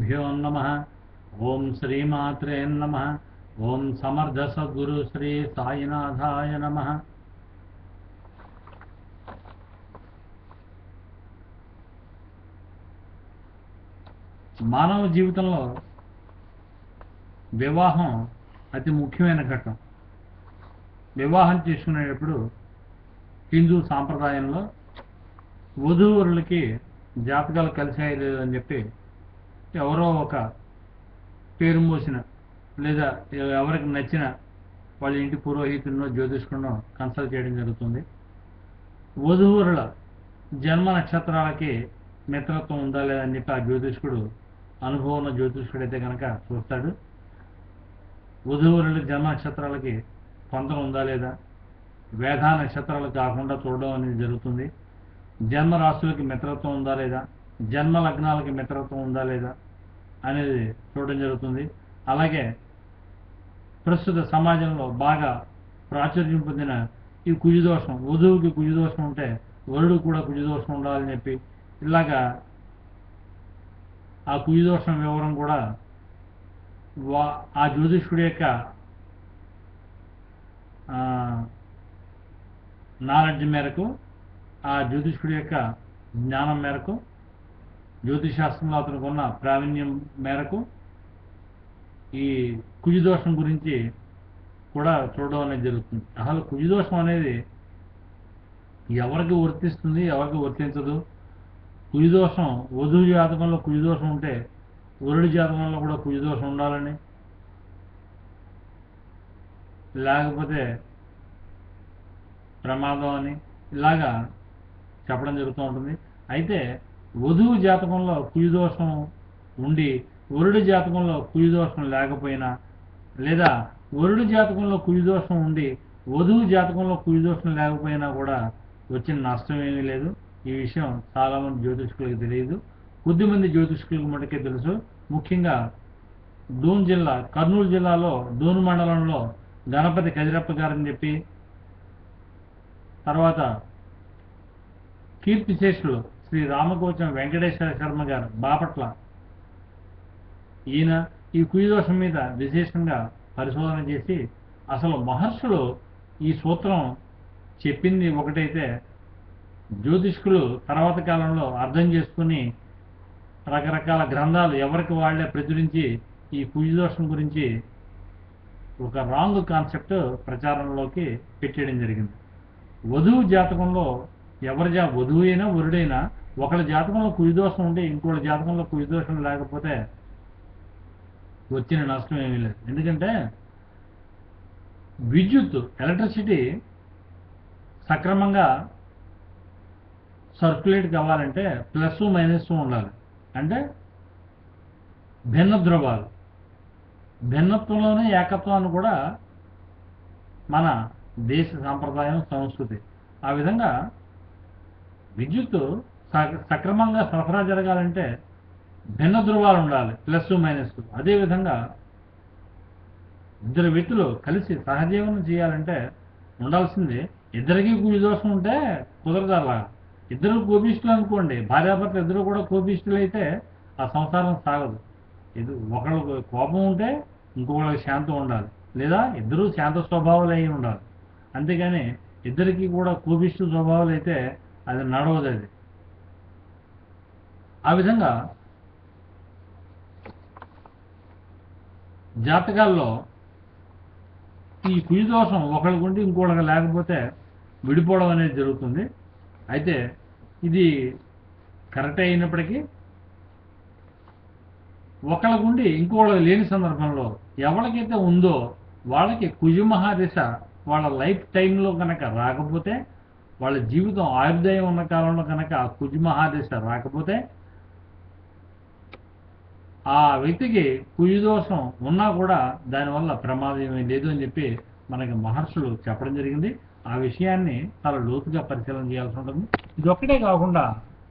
గురుభ్యో నమ ఓం శ్రీమాత్రే నమ ఓం సమర్థ సద్గురు శ్రీ సాయినాథాయ నమ మానవ జీవితంలో వివాహం అతి ముఖ్యమైన ఘట్టం వివాహం చేసుకునేటప్పుడు హిందూ సాంప్రదాయంలో వధూవరులకి జాతకాలు కలిసాయి లేదని చెప్పి ఎవరో ఒక పేరు మోసిన లేదా ఎవరికి నచ్చిన వాళ్ళ ఇంటి పురోహితుడినో జ్యోతిష్కుడినో కన్సల్ట్ చేయడం జరుగుతుంది వధూవరుల జన్మ నక్షత్రాలకి మిత్రత్వం ఉందా లేదా అని చెప్పి ఆ జ్యోతిష్కుడు అనుభవం ఉన్న జ్యోతిష్కుడు అయితే కనుక చూస్తాడు వధూవరుల జన్మ నక్షత్రాలకి పొందడం ఉందా లేదా వేధా నక్షత్రాలు కాకుండా చూడడం అనేది జరుగుతుంది జన్మ రాశులకి మిత్రత్వం ఉందా లేదా జన్మ లగ్నాలకి మిత్రత్వం ఉందా లేదా అనేది చూడడం జరుగుతుంది అలాగే ప్రస్తుత సమాజంలో బాగా ప్రాచుర్యం పొందిన ఈ కుజుదోషం వధువుకి కుజుదోషం ఉంటే వరుడు కూడా కుజుదోషం ఉండాలని చెప్పి ఇలాగా ఆ కుజుదోషం వివరం కూడా వా ఆ జ్యోతిష్కుడి యొక్క నాలెడ్జ్ మేరకు ఆ జ్యోతిష్కుడి యొక్క జ్ఞానం మేరకు జ్యోతిశాస్త్రంలో అతనికి ఉన్న ప్రావీణ్యం మేరకు ఈ కుజుదోషం గురించి కూడా చూడడం అనేది జరుగుతుంది అసలు కుజుదోషం అనేది ఎవరికి వర్తిస్తుంది ఎవరికి వర్తించదు కుజుదోషం వధువు జాతకంలో కుజుదోషం ఉంటే వరుడి జాతకంలో కూడా కుజుదోషం ఉండాలని లేకపోతే ప్రమాదం అని ఇలాగా చెప్పడం జరుగుతూ ఉంటుంది అయితే వధువు జాతకంలో కుయుదోషం ఉండి వరుడి జాతకంలో కుయుదోషం లేకపోయినా లేదా వరుడి జాతకంలో కుయుదోషం ఉండి వధువు జాతకంలో కుయుదోషం లేకపోయినా కూడా వచ్చిన నష్టం ఏమీ లేదు ఈ విషయం చాలామంది జ్యోతిష్కులకు తెలియదు కొద్దిమంది జ్యోతిష్కులకు మటుకే తెలుసు ముఖ్యంగా డోన్ జిల్లా కర్నూలు జిల్లాలో డోన్ మండలంలో గణపతి కదిరప్ప గారని చెప్పి తర్వాత కీర్తిశేషులు శ్రీ రామకోచం వెంకటేశ్వర శర్మ గారు బాపట్ల ఈయన ఈ కుయుదోషం మీద విశేషంగా పరిశోధన చేసి అసలు మహర్షులు ఈ సూత్రం చెప్పింది ఒకటైతే జ్యోతిష్కులు తర్వాత కాలంలో అర్థం చేసుకుని రకరకాల గ్రంథాలు ఎవరికి వాళ్లే ప్రచురించి ఈ కుయుదోషం గురించి ఒక రాంగ్ కాన్సెప్ట్ ప్రచారంలోకి పెట్టేయడం జరిగింది వధువు జాతకంలో ఎవరి జా వధువు అయినా వరుడైనా ఒకళ్ళ జాతకంలో కుయుదోషం ఉంటే ఇంకోళ్ళ జాతకంలో కుయుదోషం లేకపోతే వచ్చిన నష్టం ఏమీ లేదు ఎందుకంటే విద్యుత్ ఎలక్ట్రిసిటీ సక్రమంగా సర్క్యులేట్ కావాలంటే ప్లస్ మైనస్ ఉండాలి అంటే భిన్న ధ్రువాలు భిన్నత్వంలోనే ఏకత్వాన్ని కూడా మన దేశ సాంప్రదాయం సంస్కృతి ఆ విధంగా విద్యుత్ సక్రమంగా సరఫరా జరగాలంటే భిన్న ధృవాలు ఉండాలి ప్లస్ మైనస్ అదేవిధంగా ఇద్దరు వ్యక్తులు కలిసి సహజీవనం చేయాలంటే ఉండాల్సింది ఇద్దరికి కుజదోషం ఉంటే కుదరదు అలా ఇద్దరు కోపిష్టులు అనుకోండి భార్యాభర్త ఇద్దరు కూడా కోపిష్టులు అయితే ఆ సంసారం సాగదు ఇది ఒకళ్ళకు కోపం ఉంటే ఇంకొకళ్ళకి శాంతం ఉండాలి లేదా ఇద్దరు శాంత స్వభావాలు అయి ఉండాలి అంతేగాని ఇద్దరికి కూడా కోపిష్టు స్వభావాలు అయితే అది నడవదు అది ఆ విధంగా జాతకాల్లో ఈ కుయుదోషం ఒకళ్ళకి ఉండి ఇంకోళ్ళకి లేకపోతే విడిపోవడం అనేది జరుగుతుంది అయితే ఇది కరెక్ట్ అయినప్పటికీ ఒకళ్ళకు ఉండి ఇంకోళ్ళకి లేని సందర్భంలో ఎవరికైతే ఉందో వాళ్ళకి కుజుమహాదశ వాళ్ళ లైఫ్ టైంలో కనుక రాకపోతే వాళ్ళ జీవితం ఆయుర్దాయం ఉన్న కాలంలో కనుక ఆ కుజుమహాదశ రాకపోతే ఆ వ్యక్తికి కుయుదోషం ఉన్నా కూడా దానివల్ల ప్రమాదం ఏమీ లేదు అని చెప్పి మనకి మహర్షులు చెప్పడం జరిగింది ఆ విషయాన్ని చాలా లోతుగా పరిశీలన చేయాల్సి ఉంటుంది ఇది ఒక్కటే కాకుండా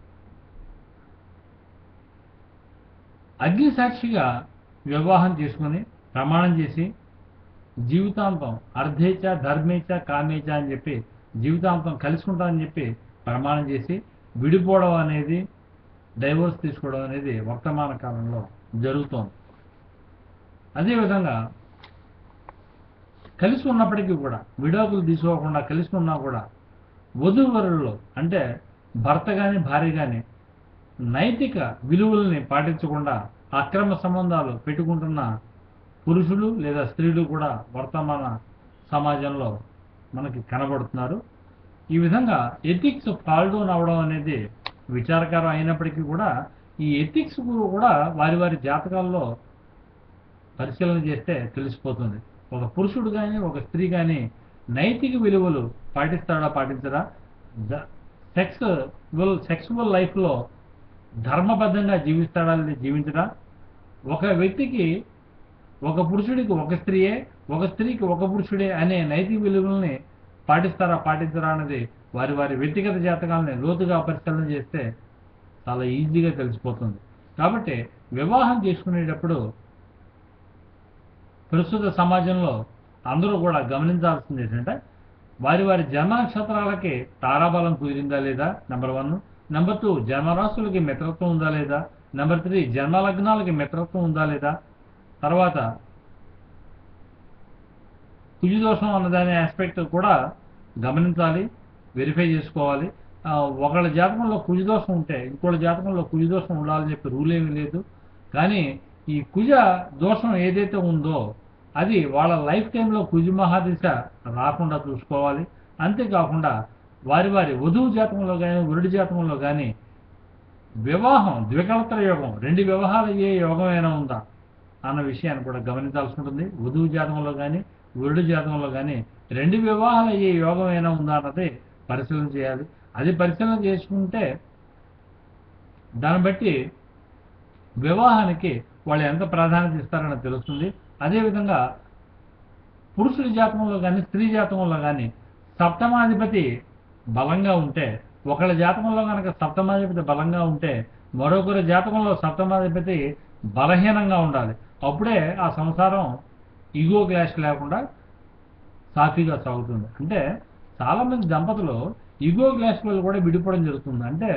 అగ్ని సాక్షిగా వివాహం చేసుకుని ప్రమాణం చేసి జీవితాంతం అర్ధేచ ధర్మేచ కామేచ అని చెప్పి జీవితాంతం కలుసుకుంటామని చెప్పి ప్రమాణం చేసి విడిపోవడం అనేది డైవోర్స్ తీసుకోవడం అనేది వర్తమాన కాలంలో జరుగుతోంది అదేవిధంగా కలిసి ఉన్నప్పటికీ కూడా విడాకులు తీసుకోకుండా కలిసి ఉన్నా కూడా వధూవరుల్లో అంటే భర్త కానీ భార్య కానీ నైతిక విలువల్ని పాటించకుండా అక్రమ సంబంధాలు పెట్టుకుంటున్న పురుషులు లేదా స్త్రీలు కూడా వర్తమాన సమాజంలో మనకి కనబడుతున్నారు ఈ విధంగా ఎథిక్స్ ఫాల్ డౌన్ అవడం అనేది విచారకరం అయినప్పటికీ కూడా ఈ ఎథిక్స్ కూడా వారి వారి జాతకాల్లో పరిశీలన చేస్తే తెలిసిపోతుంది ఒక పురుషుడు కానీ ఒక స్త్రీ కానీ నైతిక విలువలు పాటిస్తాడా పాటించడా సెక్స్ సెక్సువల్ లైఫ్లో ధర్మబద్ధంగా జీవిస్తాడా లేదా జీవించడా ఒక వ్యక్తికి ఒక పురుషుడికి ఒక స్త్రీయే ఒక స్త్రీకి ఒక పురుషుడే అనే నైతిక విలువల్ని పాటిస్తారా పాటించరా అనేది వారి వారి వ్యక్తిగత జాతకాలని లోతుగా పరిశీలన చేస్తే చాలా ఈజీగా తెలిసిపోతుంది కాబట్టి వివాహం చేసుకునేటప్పుడు ప్రస్తుత సమాజంలో అందరూ కూడా గమనించాల్సింది ఏంటంటే వారి వారి జన్మ నక్షత్రాలకి తారాబలం కుదిరిందా లేదా నెంబర్ వన్ నెంబర్ టూ జన్మరాశులకి మిత్రత్వం ఉందా లేదా నెంబర్ త్రీ జన్మ లగ్నాలకి మిత్రత్వం ఉందా లేదా తర్వాత కుజుదోషం అన్నదానే ఆస్పెక్ట్ కూడా గమనించాలి వెరిఫై చేసుకోవాలి ఆ, ఒకళ్ళ జాతకంలో కుజుదోషం ఉంటే ఇంకోళ్ళ జాతకంలో కుజుదోషం ఉండాలని చెప్పి రూల్ ఏమీ లేదు కానీ ఈ కుజ దోషం ఏదైతే ఉందో అది వాళ్ళ లైఫ్ టైంలో కుజ మహాదిశ రాకుండా చూసుకోవాలి అంతేకాకుండా వారి వారి వధువు జాతకంలో కానీ వరుడి జాతకంలో కానీ వివాహం ద్వికళత్ర యోగం రెండు వివాహాలు అయ్యే యోగం ఏమైనా ఉందా అన్న విషయాన్ని కూడా గమనించాల్సి ఉంటుంది వధువు జాతకంలో కానీ వరుడు జాతకంలో కానీ రెండు వివాహాలు అయ్యే యోగం ఏమైనా ఉందా అన్నది పరిశీలన చేయాలి అది పరిశీలన చేసుకుంటే దాన్ని బట్టి వివాహానికి వాళ్ళు ఎంత ప్రాధాన్యత ఇస్తారని తెలుస్తుంది అదేవిధంగా పురుషుడి జాతకంలో కానీ స్త్రీ జాతకంలో కానీ సప్తమాధిపతి బలంగా ఉంటే ఒకళ్ళ జాతకంలో కనుక సప్తమాధిపతి బలంగా ఉంటే మరొకరి జాతకంలో సప్తమాధిపతి బలహీనంగా ఉండాలి అప్పుడే ఆ సంసారం ఈగో క్లాష్ లేకుండా సాఫీగా సాగుతుంది అంటే చాలా మంది దంపతులు ఈగో క్లాష్ వల్ల కూడా విడిపోవడం జరుగుతుంది అంటే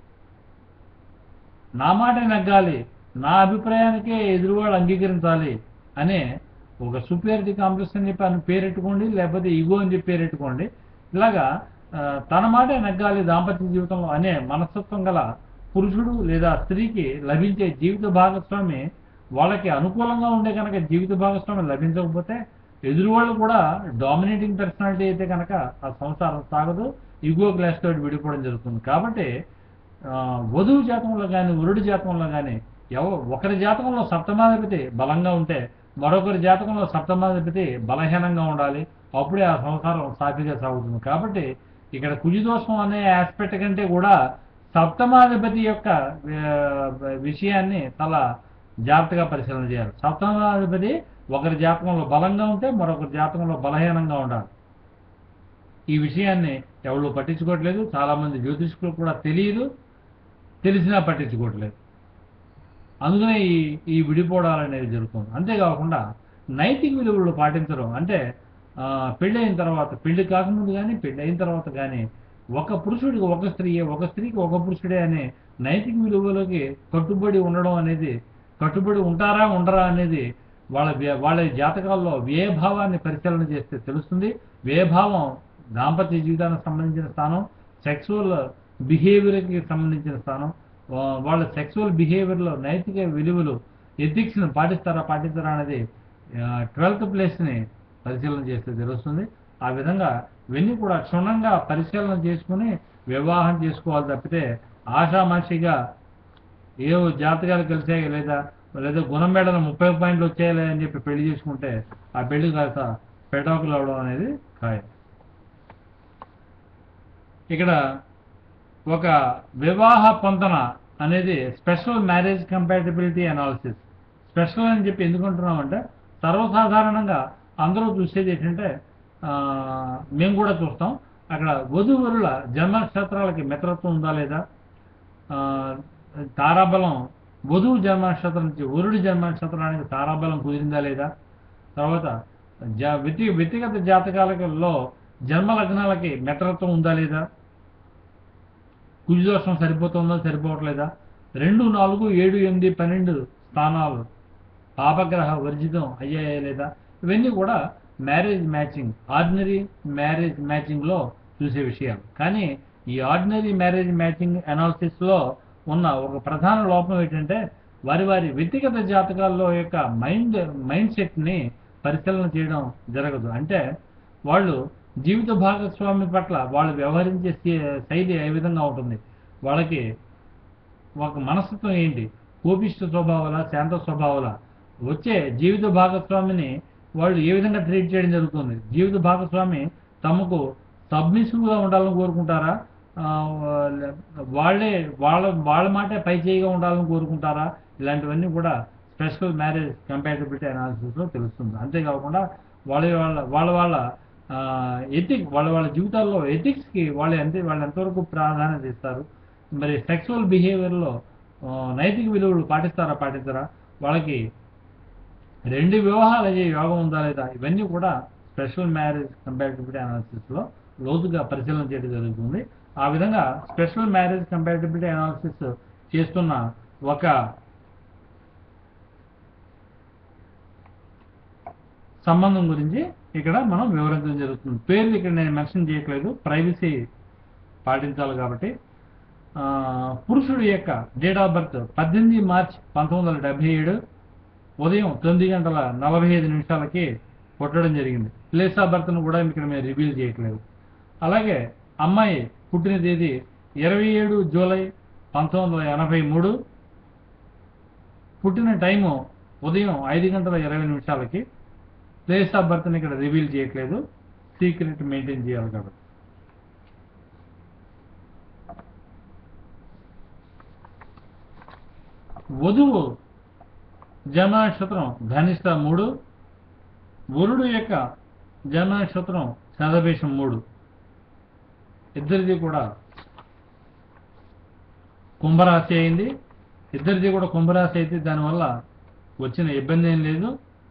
నా మాట నెగ్గాలి నా అభిప్రాయానికే ఎదురువాడు అంగీకరించాలి అనే ఒక సుపీరియారిటీ కాంప్లెక్స్ అని చెప్పి అని పేరెట్టుకోండి లేకపోతే ఈగో అని చెప్పి పేరెట్టుకోండి ఇలాగా ఆ, తన మాటే నెగ్గాలి దాంపత్య జీవితంలో అనే మనస్తత్వం గల పురుషుడు లేదా స్త్రీకి లభించే జీవిత భాగస్వామి వాళ్ళకి అనుకూలంగా ఉండే కనుక జీవిత భాగస్వామి లభించకపోతే ఎదురువాళ్ళు కూడా డామినేటింగ్ పర్సనాలిటీ అయితే కనుక ఆ సంసారం సాగదు ఈగో క్లాస్ తోటి విడిపోవడం జరుగుతుంది కాబట్టి ఆ, వధువు జాతకంలో కానీ వరుడి జాతకంలో కానీ ఎవ ఒకరి జాతకంలో సప్తమాధిపతి బలంగా ఉంటే మరొకరి జాతకంలో సప్తమాధిపతి బలహీనంగా ఉండాలి అప్పుడే ఆ సంసారం సాఫీగా సాగుతుంది కాబట్టి ఇక్కడ కుజిదోషం అనే ఆస్పెక్ట్ కంటే కూడా సప్తమాధిపతి యొక్క ఆ, విషయాన్ని చాలా జాగ్రత్తగా పరిశీలన చేయాలి సప్తమాధిపతి ఒకరి జాతకంలో బలంగా ఉంటే మరొకరి జాతకంలో బలహీనంగా ఉండాలి ఈ విషయాన్ని ఎవరు పట్టించుకోవట్లేదు చాలా మంది జ్యోతిష్కులు కూడా తెలియదు తెలిసినా పట్టించుకోవట్లేదు అందుకనే ఈ ఈ విడిపోవడాలు అనేది జరుగుతుంది అంతేకాకుండా నైతిక విలువలు పాటించడం అంటే ఆ, పెళ్ళైన తర్వాత పెళ్లి కాకముందు కానీ పెళ్లి అయిన తర్వాత కానీ ఒక పురుషుడికి ఒక స్త్రీయే ఒక స్త్రీకి ఒక పురుషుడే అనే నైతిక విలువలకి కట్టుబడి ఉండడం అనేది కట్టుబడి ఉంటారా ఉండరా అనేది వాళ్ళ వ్య- వాళ్ళ జాతకాల్లో వ్యయభావాన్ని పరిశీలన చేస్తే తెలుస్తుంది వ్యయభావం దాంపత్య జీవితానికి సంబంధించిన స్థానం సెక్సువల్ బిహేవియర్కి సంబంధించిన స్థానం వా- వాళ్ళ సెక్సువల్ బిహేవియర్లో నైతిక విలువలు ఎథిక్స్ని పాటిస్తారా పాటిస్తారా అనేది ట్వెల్త్ ప్లేస్ని పరిశీలన చేస్తే తెలుస్తుంది ఆ విధంగా ఇవన్నీ కూడా క్షుణ్ణంగా పరిశీలన చేసుకుని వివాహం చేసుకోవాలి తప్పితే ఆషామాషిగా ఏ జాతకాలు కలిసాయి లేదా లేదా గుణం మేడన ముప్పై పాయింట్లు వచ్చాయి అని చెప్పి పెళ్లి చేసుకుంటే ఆ పెళ్లి కాస్త పెటాకులు అవడం అనేది ఖాయం ఇక్కడ ఒక వివాహ పొంతన అనేది special marriage compatibility analysis special అని చెప్పి ఎందుకు అంటున్నామంటే సర్వసాధారణంగా అందరూ చూసేది ఏంటంటే ఆ, మేము కూడా చూస్తాం అక్కడ వధువరుల జన్మ నక్షత్రాలకి మిత్రత్వం ఉందా లేదా ఆ, తారాబలం వధువు జన్మ నక్షత్రం నుంచి వరుడి జన్మ నక్షత్రానికి తారాబలం కుదిరిందా లేదా తర్వాత జా వ్యక్తి వ్యక్తిగత జాతకాలలో జన్మ లగ్నాలకి మిత్రత్వం ఉందా లేదా కుజదోషం సరిపోతుందా సరిపోవట్లేదా రెండు నాలుగు ఏడు ఎనిమిది పన్నెండు స్థానాలు పాపగ్రహ వర్జితం అయ్యాయా లేదా ఇవన్నీ కూడా మ్యారేజ్ మ్యాచింగ్ ఆర్డినరీ మ్యారేజ్ మ్యాచింగ్లో చూసే విషయాలు కానీ ఈ ఆర్డినరీ మ్యారేజ్ మ్యాచింగ్ అనాలిసిస్లో ఉన్న ఒక ప్రధాన లోపం ఏంటంటే వారి వారి వ్యక్తిగత జాతకాల్లో యొక్క మైండ్ మైండ్ సెట్ని పరిశీలన చేయడం జరగదు అంటే వాళ్ళు జీవిత భాగస్వామి పట్ల వాళ్ళు వ్యవహరించే శై- శైలి ఏ విధంగా ఉంటుంది వాళ్ళకి ఒక మనస్తత్వం ఏంటి కోపిష్ట స్వభావాల శాంత స్వభావాల వచ్చే జీవిత భాగస్వామిని వాళ్ళు ఏ విధంగా ట్రీట్ చేయడం జరుగుతుంది జీవిత భాగస్వామి తమకు సబ్మిసివ్గా ఉండాలని కోరుకుంటారా ఆ, వాళ్ళే వాళ్ళ వాళ్ళ మాటే పై చేయిగా ఉండాలని కోరుకుంటారా ఇలాంటివన్నీ కూడా స్పెషల్ మ్యారేజ్ కంపాటబిలిటీ అనాలిసిస్లో తెలుస్తుంది అంతేకాకుండా వాళ్ళ వాళ్ళ వాళ్ళ వాళ్ళ ఎథిక్ వాళ్ళ వాళ్ళ జీవితాల్లో ఎథిక్స్కి వాళ్ళు ఎంత వాళ్ళు ఎంతవరకు ప్రాధాన్యత ఇస్తారు మరి సెక్సువల్ బిహేవియర్లో నైతిక విలువలు పాటిస్తారా పాటిస్తారా వాళ్ళకి రెండు వివాహాలు అయ్యే యోగం ఉందా లేదా ఇవన్నీ కూడా స్పెషల్ మ్యారేజ్ కంపాటబిలిటీ అనాలిసిస్లో లోతుగా పరిశీలన చేయడం జరుగుతుంది ఆ విధంగా స్పెషల్ మ్యారేజ్ కంపాటబిలిటీ అనాలిసిస్ చేస్తున్న ఒక సంబంధం గురించి ఇక్కడ మనం వివరించడం జరుగుతుంది పేర్లు ఇక్కడ నేను మెన్షన్ చేయట్లేదు ప్రైవసీ పాటించాలి కాబట్టి ఆ, పురుషుడి యొక్క డేట్ ఆఫ్ బర్త్ పద్దెనిమిది మార్చ్ పంతొమ్మిది వందల డెబ్బై ఏడు ఉదయం తొమ్మిది గంటల నలభై ఐదు నిమిషాలకి పుట్టడం జరిగింది ప్లేస్ ఆఫ్ బర్త్ను కూడా ఇక్కడ మేము రివీల్ చేయట్లేదు అలాగే అమ్మాయి పుట్టిన తేదీ ఇరవై ఏడు జూలై పంతొమ్మిది వందల ఎనభై మూడు పుట్టిన టైము ఉదయం ఐదు గంటల ఇరవై నిమిషాలకి ప్లేస్ ఆఫ్ బర్త్ని ఇక్కడ రివీల్ చేయట్లేదు సీక్రెట్ మెయింటైన్ చేయాలి కాబట్టి వధువు జన్మ నక్షత్రం ధనిష్ట మూడు వరుడు యొక్క జన్మ నక్షత్రం చంద్రభేషం మూడు ఇద్దరిది కూడా కుంభరాశి అయింది ఇద్దరిది కూడా కుంభరాశి అయితే దానివల్ల వచ్చిన ఇబ్బంది ఏం లేదు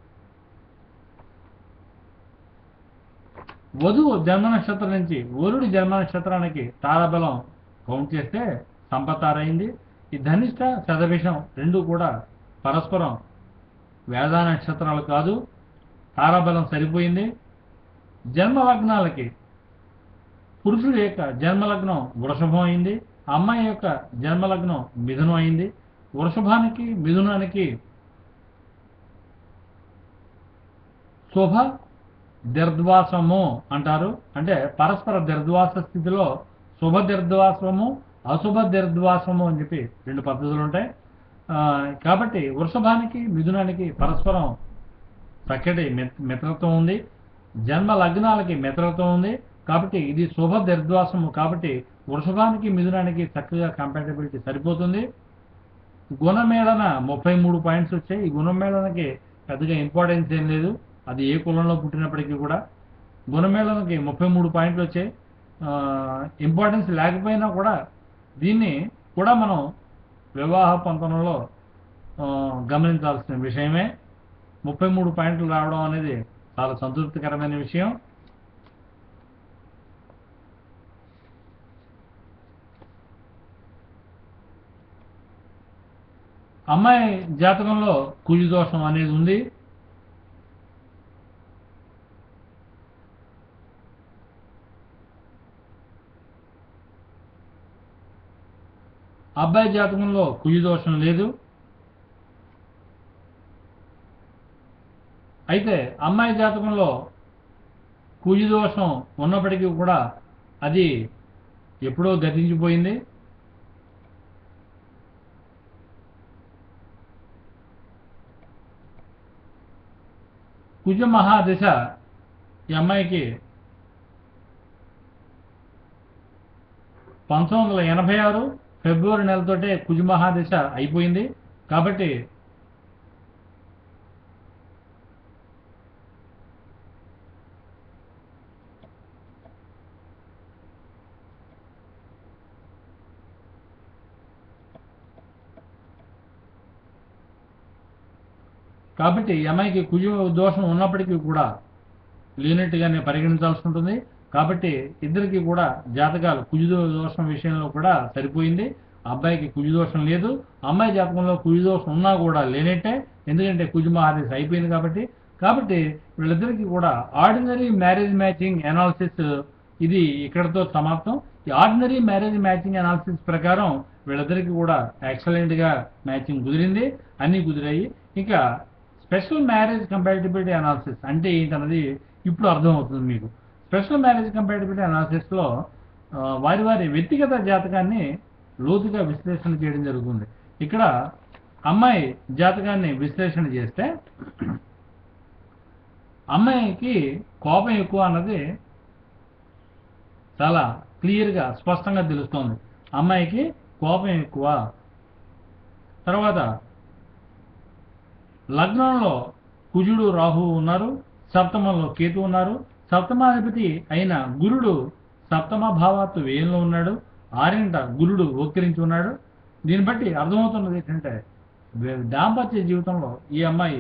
వధువు జన్మ నక్షత్రం నుంచి వరుడి జన్మ నక్షత్రానికి తారాబలం కౌంట్ చేస్తే సంపత్తారైంది ఈ ధనిష్ట శతభిషం రెండు కూడా పరస్పరం వేద నక్షత్రాలు కాదు తారాబలం సరిపోయింది జన్మ లగ్నాలకి పురుషుడి యొక్క జన్మలగ్నం వృషభం అయింది అమ్మాయి యొక్క జన్మలగ్నం మిథునం అయింది వృషభానికి మిథునానికి శుభ దీర్ఘవాసము అంటారు అంటే పరస్పర దీర్ఘవాస స్థితిలో శుభ దీర్ఘవాసము అశుభ దీర్ఘవాసము అని చెప్పి రెండు పద్ధతులు ఉంటాయి ఆ, కాబట్టి వృషభానికి మిథునానికి పరస్పరం చక్కటి మిత్- మిత్రత్వం ఉంది జన్మ లగ్నాలకి మిత్రత్వం ఉంది కాబట్టి ఇది శుభ దీర్ఘవాసము కాబట్టి వృషభానికి మిథునానికి చక్కగా కంపాటబిలిటీ సరిపోతుంది గుణమేళన ముప్పై మూడు పాయింట్స్ వచ్చాయి ఈ గుణమేళనకి పెద్దగా ఇంపార్టెన్స్ ఏం లేదు అది ఏ కులంలో పుట్టినప్పటికీ కూడా గుణమేళనకి ముప్పై మూడు పాయింట్లు వచ్చాయి ఇంపార్టెన్స్ లేకపోయినా కూడా దీన్ని కూడా మనం వివాహ పంతనంలో ఆ, గమనించాల్సిన విషయమే ముప్పై మూడు పాయింట్లు రావడం అనేది చాలా సంతృప్తికరమైన విషయం అమ్మాయి జాతకంలో కుజు దోషం అనేది ఉంది అబ్బాయి జాతకంలో కుజు దోషం లేదు అయితే అమ్మాయి జాతకంలో కుజు దోషం ఉన్నప్పటికీ కూడా అది ఎప్పుడో గతించిపోయింది కుజ మహాదశ ఈ అమ్మాయికి పంతొమ్మిది వందల ఎనభై ఆరు ఫిబ్రవరి నెలతోటే కుజ మహాదశ అయిపోయింది కాబట్టి కాబట్టి ఈ అమ్మాయికి కుజ దోషం ఉన్నప్పటికీ కూడా లేనట్టుగానే పరిగణించాల్సి ఉంటుంది కాబట్టి ఇద్దరికి కూడా జాతకాలు కుజ దోషం విషయంలో కూడా సరిపోయింది అబ్బాయికి కుజు దోషం లేదు అమ్మాయి జాతకంలో కుజు దోషం ఉన్నా కూడా లేనట్టే ఎందుకంటే కుజు మహాదశ అయిపోయింది కాబట్టి కాబట్టి వీళ్ళిద్దరికీ కూడా ఆర్డినరీ మ్యారేజ్ మ్యాచింగ్ అనాలిసిస్ ఇది ఇక్కడతో సమాప్తం ఈ ఆర్డినరీ మ్యారేజ్ మ్యాచింగ్ అనాలిసిస్ ప్రకారం వీళ్ళిద్దరికీ కూడా ఎక్సలెంట్ గా మ్యాచింగ్ కుదిరింది అన్ని కుదిరాయి ఇంకా స్పెషల్ మ్యారేజ్ కంపాటిబిలిటీ అనాలిసిస్ అంటే ఏంటన్నది ఇప్పుడు అర్థమవుతుంది మీకు స్పెషల్ మ్యారేజ్ కంపాటిబిలిటీ అనాలిసిస్ లో ఆ, వారి వారి వ్యక్తిగత జాతకాన్ని లోతుగా విశ్లేషణ చేయడం జరుగుతుంది ఇక్కడ అమ్మాయి జాతకాన్ని విశ్లేషణ చేస్తే అమ్మాయికి కోపం ఎక్కువ అన్నది చాలా క్లియర్గా స్పష్టంగా తెలుస్తోంది అమ్మాయికి కోపం ఎక్కువ తర్వాత లగ్నంలో కుజుడు రాహు ఉన్నారు సప్తమంలో కేతు ఉన్నారు సప్తమాధిపతి అయిన గురుడు సప్తమ భావాత్తు వ్యయంలో ఉన్నాడు ఆరింట గురుడు వక్రించి ఉన్నాడు దీన్ని బట్టి అర్థమవుతున్నది ఏంటంటే వే- దాంపత్య జీవితంలో ఈ అమ్మాయి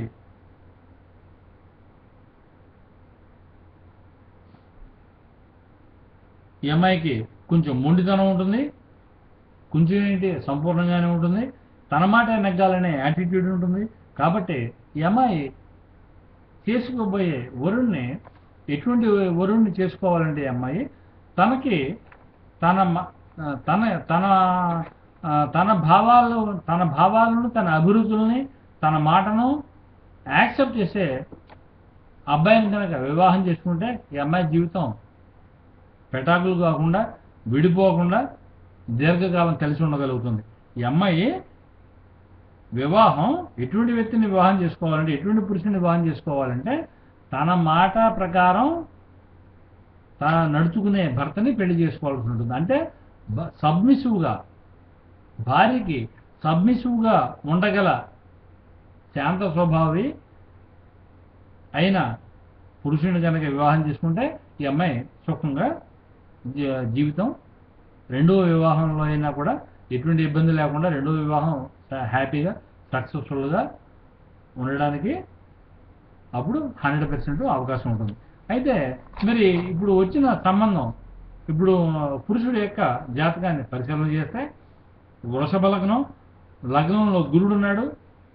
ఈ అమ్మాయికి కొంచెం మొండితనం ఉంటుంది కొంచెం ఏంటి సంపూర్ణంగానే ఉంటుంది తన మాట నెగ్గాలనే యాటిట్యూడ్ ఉంటుంది కాబట్టి ఈ అమ్మాయి చేసుకోబోయే వరుణ్ణి ఎటువంటి వరుణ్ణి చేసుకోవాలంటే ఈ అమ్మాయి తనకి తన మ- తన తన ఆ, తన భావాలు తన భావాలను తన అభిరుచుల్ని తన మాటను యాక్సెప్ట్ చేసే అబ్బాయిని కనుక వివాహం చేసుకుంటే ఈ అమ్మాయి జీవితం పెటాకులు కాకుండా విడిపోకుండా దీర్ఘకాలం కలిసి ఉండగలుగుతుంది ఈ అమ్మాయి వివాహం ఎటువంటి వ్యక్తిని వివాహం చేసుకోవాలంటే ఎటువంటి పురుషుని వివాహం చేసుకోవాలంటే తన మాట ప్రకారం తన నడుచుకునే భర్తని పెళ్లి చేసుకోవాల్సి ఉంటుంది అంటే సబ్మిసివ్గా భార్యకి సబ్మిసివ్గా ఉండగల శాంత స్వభావి అయిన పురుషుని కనుక వివాహం చేసుకుంటే ఈ అమ్మాయి సుఖంగా జీ- జీవితం రెండో వివాహంలో అయినా కూడా ఎటువంటి ఇబ్బంది లేకుండా రెండో వివాహం స- హ్యాపీగా సక్సెస్ఫుల్గా ఉండడానికి అప్పుడు హండ్రెడ్ పర్సెంట్ అవకాశం ఉంటుంది అయితే మరి ఇప్పుడు వచ్చిన సంబంధం ఇప్పుడు పురుషుడి యొక్క జాతకాన్ని పరిశీలన చేస్తే వృషభ లగ్నం లగ్నంలో గురుడు ఉన్నాడు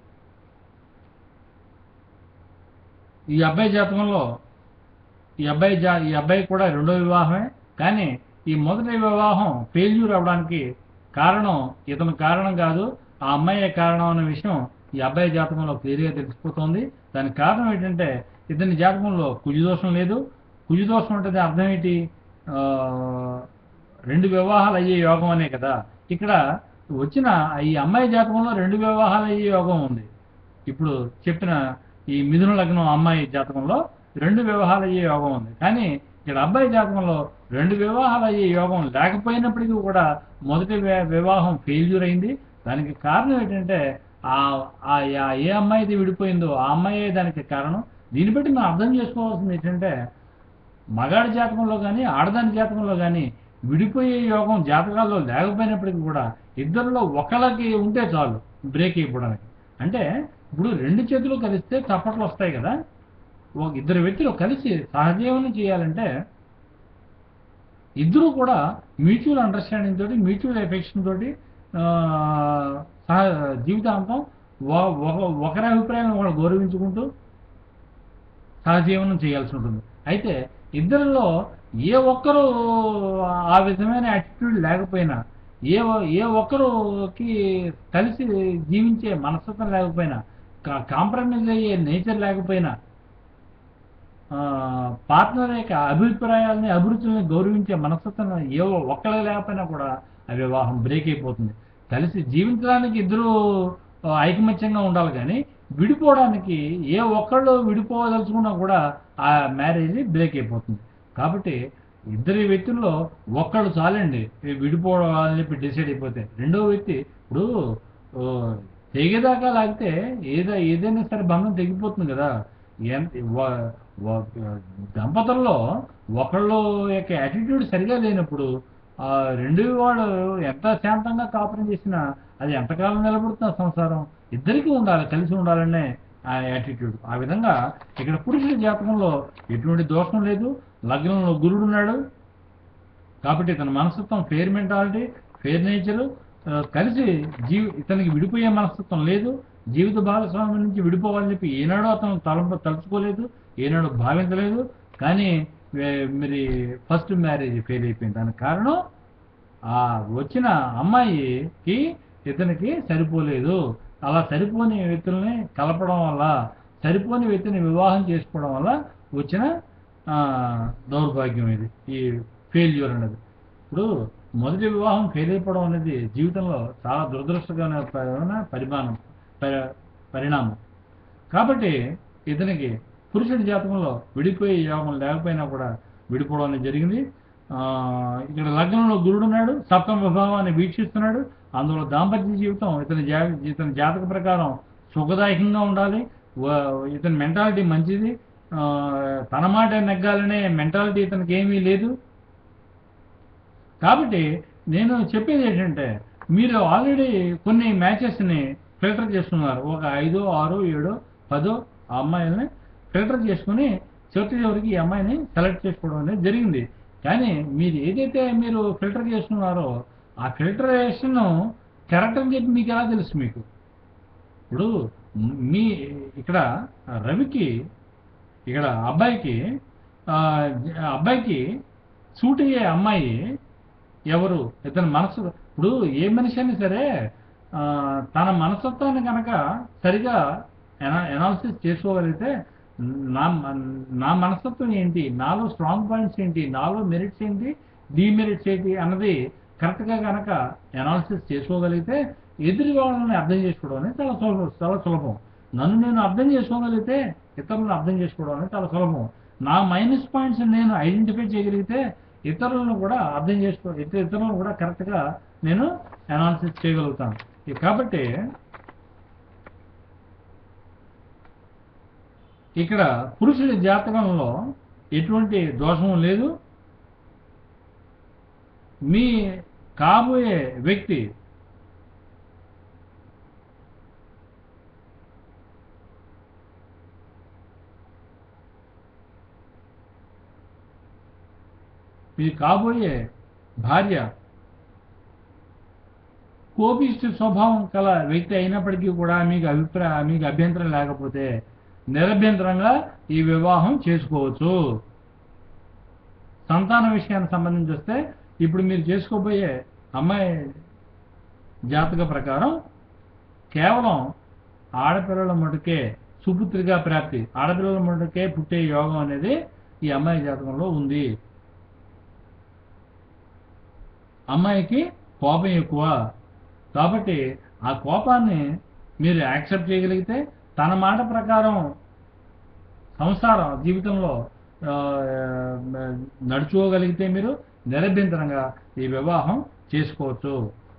ఈ అబ్బాయి జాతకంలో ఈ అబ్బాయి జా ఈ అబ్బాయి కూడా రెండో వివాహమే కానీ ఈ మొదటి వివాహం ఫెయిల్యూర్ అవడానికి కారణం ఇతను కారణం కాదు ఆ అమ్మాయే కారణం అనే విషయం ఈ అబ్బాయి జాతకంలో క్లియర్గా తెలిసిపోతుంది దానికి కారణం ఏంటంటే ఇతని జాతకంలో కుజదోషం లేదు కుజదోషం అంటే అర్థం ఏంటి ఆ, రెండు వివాహాలు అయ్యే యోగం అనే కదా ఇక్కడ వచ్చిన ఈ అమ్మాయి జాతకంలో రెండు వివాహాలు అయ్యే యోగం ఉంది ఇప్పుడు చెప్పిన ఈ మిథున లగ్నం అమ్మాయి జాతకంలో రెండు వివాహాలు అయ్యే యోగం ఉంది కానీ ఇక్కడ అబ్బాయి జాతకంలో రెండు వివాహాలు అయ్యే యోగం లేకపోయినప్పటికీ కూడా మొదటి వి- వివాహం ఫెయిల్యూర్ అయింది దానికి కారణం ఏంటంటే ఆ ఆ- ఆ ఏ అమ్మాయిది విడిపోయిందో ఆ అమ్మాయే దానికి కారణం దీన్ని బట్టి మనం అర్థం చేసుకోవాల్సింది ఏంటంటే మగాడి జాతకంలో కానీ ఆడదాని జాతకంలో కానీ విడిపోయే యోగం జాతకాల్లో లేకపోయినప్పటికీ కూడా ఇద్దరిలో ఒకళ్ళకి ఉంటే చాలు బ్రేక్ అయిపోవడానికి అంటే ఇప్పుడు రెండు చేతులు కలిస్తే చప్పట్లు వస్తాయి కదా ఒక ఇద్దరు వ్యక్తులు కలిసి సహజీవనం చేయాలంటే ఇద్దరు కూడా మ్యూచువల్ అండర్స్టాండింగ్ తోటి మ్యూచువల్ ఎఫెక్షన్ తోటి ఆ, సహ జీవితాంతం ఒ- ఒక- ఒకరి అభిప్రాయం ఒకరు గౌరవించుకుంటూ సహజీవనం చేయాల్సి ఉంటుంది అయితే ఇద్దరిలో ఏ ఒక్కరు ఆ విధమైన యాటిట్యూడ్ లేకపోయినా ఏ ఒ- ఏ ఒక్కరుకి కలిసి జీవించే మనస్తత్వం లేకపోయినా కాంప్రమైజ్ అయ్యే నేచర్ లేకపోయినా పార్ట్నర్ యొక్క అభిప్రాయాలని అభిరుచుల్ని గౌరవించే మనస్తత్వం ఏ ఒక్కళ్ళకి లేకపోయినా కూడా ఆ వివాహం బ్రేక్ అయిపోతుంది కలిసి జీవించడానికి ఇద్దరు ఆ, ఐకమత్యంగా ఉండాలి కానీ విడిపోవడానికి ఏ ఒక్కళ్ళు విడిపోదలుచుకున్నా కూడా ఆ మ్యారేజ్ బ్రేక్ అయిపోతుంది కాబట్టి ఇద్దరి వ్యక్తుల్లో ఒక్కళ్ళు చాలండి ఈ విడిపోవాలని చెప్పి డిసైడ్ అయిపోతే రెండో వ్యక్తి ఇప్పుడు ఓ, తెగేదాకా లాగితే ఏదో ఏదైనా సరే బంధం తెగిపోతుంది కదా ఎంత వ- వ- దంపతుల్లో ఒకళ్ళు యొక్క యాటిట్యూడ్ సరిగా లేనప్పుడు ఆ రెండు వాళ్ళు ఎంత శాంతంగా కాపురం చేసినా అది ఎంతకాలం నిలబడుతున్న సంసారం ఇద్దరికీ ఉండాలి కలిసి ఉండాలనే ఆ యాటిట్యూడ్ ఆ విధంగా ఇక్కడ పురుషుడి జాతకంలో ఎటువంటి దోషం లేదు లగ్నంలో గురుడు ఉన్నాడు కాబట్టి తన మనస్తత్వం ఫేర్ మెంటాలిటీ ఫేర్ నేచరు ఆ, కలిసి జీవి ఇతనికి విడిపోయే మనస్తత్వం లేదు జీవిత భాగస్వామి నుంచి విడిపోవాలని చెప్పి ఏనాడో అతను తలంప తలుచుకోలేదు ఏనాడో భావించలేదు కానీ వే- మరి ఫస్ట్ మ్యారేజ్ ఫెయిల్ అయిపోయింది దానికి కారణం ఆ వచ్చిన అమ్మాయికి ఇతనికి సరిపోలేదు అలా సరిపోని వ్యక్తుల్ని కలపడం వల్ల సరిపోని వ్యక్తిని వివాహం చేసుకోవడం వల్ల వచ్చిన ఆ, దౌర్భాగ్యం ఇది ఈ ఫెయిల్యూర్ అనేది ఇప్పుడు మొదటి వివాహం ఫెయిల్ అయిపోవడం అనేది జీవితంలో చాలా దురదృష్టకరమైన పరిమాణం పరి- పరిణామం కాబట్టి ఇతనికి పురుషుడి జాతకంలో విడిపోయే యోగం లేకపోయినా కూడా విడిపోవడం అనేది జరిగింది ఆ, ఇక్కడ లగ్నంలో గురుడు ఉన్నాడు సప్తమ విభావాన్ని వీక్షిస్తున్నాడు అందులో దాంపత్య జీవితం ఇతని జా ఇతని జాతక ప్రకారం సుఖదాయకంగా ఉండాలి వ- ఇతని మెంటాలిటీ మంచిది ఆ, తన మాట నెగ్గాలనే మెంటాలిటీ ఇతనికి ఏమీ లేదు కాబట్టి నేను చెప్పేది ఏంటంటే మీరు ఆల్రెడీ కొన్ని మ్యాచెస్ని ఫిల్టర్ చేస్తున్నారు ఒక ఐదో ఆరో ఏడో పదో ఆ అమ్మాయిల్ని ఫిల్టర్ చేసుకుని చివరి చివరికి ఈ అమ్మాయిని సెలెక్ట్ చేసుకోవడం అనేది జరిగింది కానీ మీరు ఏదైతే మీరు ఫిల్టర్ చేస్తున్నారో ఆ ఫిల్టరేషన్ కరెక్ట్ అని చెప్పి మీకు ఎలా తెలుసు మీకు ఇప్పుడు మీ ఇక్కడ రవికి ఇక్కడ అబ్బాయికి ఆ, జ- అబ్బాయికి సూట్ అయ్యే అమ్మాయి ఎవరు ఇతని మనసు ఇప్పుడు ఏ మనిషి అయినా సరే ఆ, తన మనస్తత్వాన్ని కనుక సరిగా ఎనా ఎనాలిసిస్ చేసుకోగలిగితే నా నా మనస్తత్వం ఏంటి నాలో స్ట్రాంగ్ పాయింట్స్ ఏంటి నాలో మెరిట్స్ ఏంటి డిమెరిట్స్ ఏంటి అన్నది కరెక్ట్గా కనుక ఎనాలిసిస్ చేసుకోగలిగితే ఎదురు వాళ్ళని అర్థం చేసుకోవడం అనేది చాలా సులభం చాలా సులభం నన్ను నేను అర్థం చేసుకోగలిగితే ఇతరులను అర్థం చేసుకోవడం అనేది చాలా సులభం నా మైనస్ పాయింట్స్ నేను ఐడెంటిఫై చేయగలిగితే ఇతరులను కూడా అర్థం చేసుకో ఇతర ఇతరులను కూడా కరెక్ట్గా నేను అనాలిసిస్ చేయగలుగుతాను ఇక కాబట్టి ఇక్కడ పురుషుడి జాతకంలో ఎటువంటి దోషం లేదు మీ కాబోయే వ్యక్తి మీ కాబోయే భార్య కోపిష్ట స్వభావం కల వ్యక్తి అయినప్పటికీ కూడా మీకు అభిప్రాయ మీకు అభ్యంతరం లేకపోతే నిరభ్యంతరంగా ఈ వివాహం చేసుకోవచ్చు సంతాన విషయానికి సంబంధించి వస్తే ఇప్పుడు మీరు చేసుకోబోయే అమ్మాయి జాతక ప్రకారం కేవలం ఆడపిల్లల మటుకే సుపుత్రిగా ప్రాప్తి ఆడపిల్లల మటుకే పుట్టే యోగం అనేది ఈ అమ్మాయి జాతకంలో ఉంది అమ్మాయికి కోపం ఎక్కువ కాబట్టి ఆ కోపాన్ని మీరు యాక్సెప్ట్ చేయగలిగితే తన మాట ప్రకారం సంసారం జీవితంలో ఆ, నడుచుకోగలిగితే మీరు నిరభ్యంతరంగా ఈ వివాహం చేసుకోవచ్చు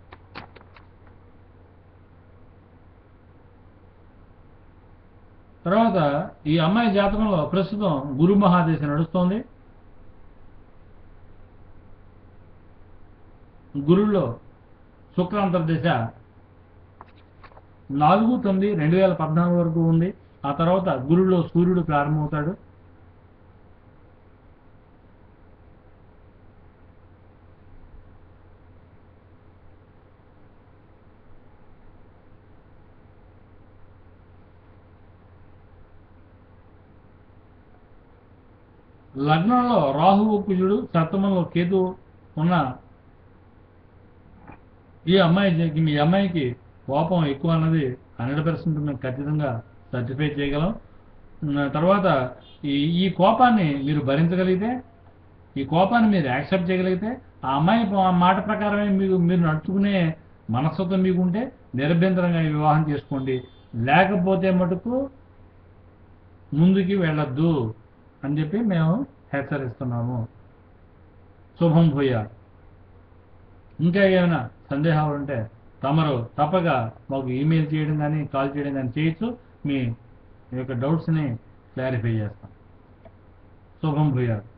తర్వాత ఈ అమ్మాయి జాతకంలో ప్రస్తుతం గురు మహాదేశ నడుస్తోంది గురుల్లో శుక్ర అంతర్దశ నాలుగు తొమ్మిది రెండు వేల పద్నాలుగు వరకు ఉంది ఆ తర్వాత గురులో సూర్యుడు ప్రారంభమవుతాడు లగ్నంలో రాహువు కుజుడు సప్తమంలో కేతు ఉన్న ఈ అమ్మాయి జ- మీ అమ్మాయికి కోపం ఎక్కువ అన్నది హండ్రెడ్ పర్సెంట్ మేము ఖచ్చితంగా సర్టిఫై చేయగలం ఉమ్, తర్వాత ఈ ఈ కోపాన్ని మీరు భరించగలిగితే ఈ కోపాన్ని మీరు యాక్సెప్ట్ చేయగలిగితే ఆ అమ్మాయి ప- మాట ప్రకారమే మీకు మీరు నడుచుకునే మనస్తత్వం మీకు ఉంటే నిరభ్యంతరంగా ఈ వివాహం చేసుకోండి లేకపోతే మటుకు ముందుకి వెళ్ళొద్దు అని చెప్పి మేము హెచ్చరిస్తున్నాము శుభం భూయ ఇంకా ఏమైనా సందేహాలు ఉంటే తమరు తప్పక మాకు ఈమెయిల్ చేయడం కానీ కాల్ చేయడం కానీ చేయొచ్చు మీ యొక్క డౌట్స్ని క్లారిఫై చేస్తాం శుభం భూయాలు